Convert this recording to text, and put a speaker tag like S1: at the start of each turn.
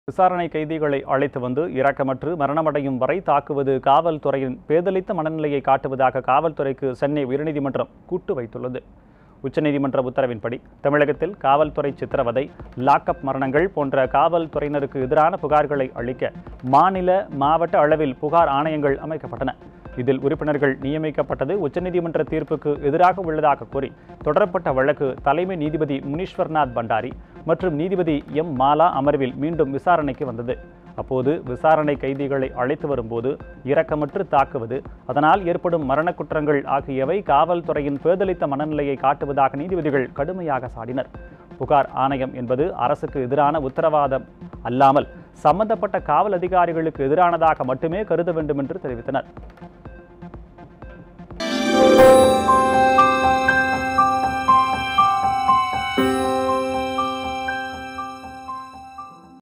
S1: விசாரணை கைதிகளை அழைத்து வந்து இரக்கமற்று மரணமடையும் வரை தாக்குவது காவல்துறையின் பேதலித்த மனநிலையை காட்டுவதாக காவல்துறைக்கு சென்னை உயர்நீதிமன்றம் கூட்டு வைத்துள்ளது உச்சநீதிமன்ற உத்தரவின்படி தமிழகத்தில் காவல்துறை சித்திரவதை லாக்அப் மரணங்கள் போன்ற காவல்துறையினருக்கு எதிரான புகார்களை அளிக்க மாநில மாவட்ட அளவில் புகார் ஆணையங்கள் அமைக்கப்பட்டன இதில் உறுப்பினர்கள் நியமிக்கப்பட்டது உச்சநீதிமன்ற தீர்ப்புக்கு எதிராக உள்ளதாக கூறி தொடரப்பட்ட வழக்கு தலைமை நீதிபதி முனீஸ்வர்நாத் பண்டாரி மற்றும் நீதிபதி எம் மாலா அமர்வில் மீண்டும் விசாரணைக்கு வந்தது அப்போது விசாரணை கைதிகளை அழைத்து வரும்போது இரக்கமற்று தாக்குவது அதனால் ஏற்படும் மரண குற்றங்கள் ஆகியவை காவல்துறையின் பேதலித்த மனநிலையை காட்டுவதாக நீதிபதிகள் கடுமையாக சாடினர் புகார் ஆணையம் என்பது அரசுக்கு எதிரான உத்தரவாதம் அல்லாமல் சம்பந்தப்பட்ட காவல் அதிகாரிகளுக்கு எதிரானதாக மட்டுமே கருத வேண்டும் என்று தெரிவித்தனர்